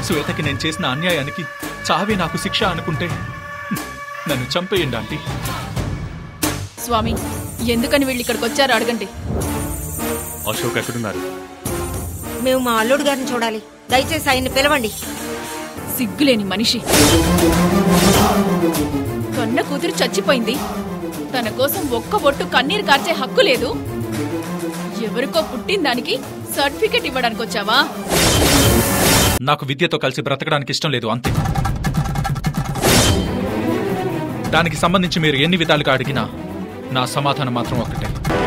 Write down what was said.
శ్వేతకి నేను చేసిన అన్యాయానికి చావే నాకు శిక్ష అనుకుంటే నన్ను చంపేయండి ఆంటీ స్వామి ఎందుకని వీళ్ళు ఇక్కడికి వచ్చారో అడగండి అశోక్ ఎక్కడున్నారు మేము మా అల్లుడు గారిని చూడాలి దయచేసి ఆయన్ని పిలవండి సిగ్గులేని మనిషి కన్న కూతురు చచ్చిపోయింది తన కోసం ఒక్క బొట్టు కన్నీరు కార్చే హక్కు లేదు ఎవరికో పుట్టిన దానికి సర్టిఫికెట్ ఇవ్వడానికి వచ్చావా నాకు విద్యతో కలిసి బ్రతకడానికి ఇష్టం లేదు అంతే దానికి సంబంధించి మీరు ఎన్ని విధాలుగా అడిగినా నా సమాధానం మాత్రం ఒకటే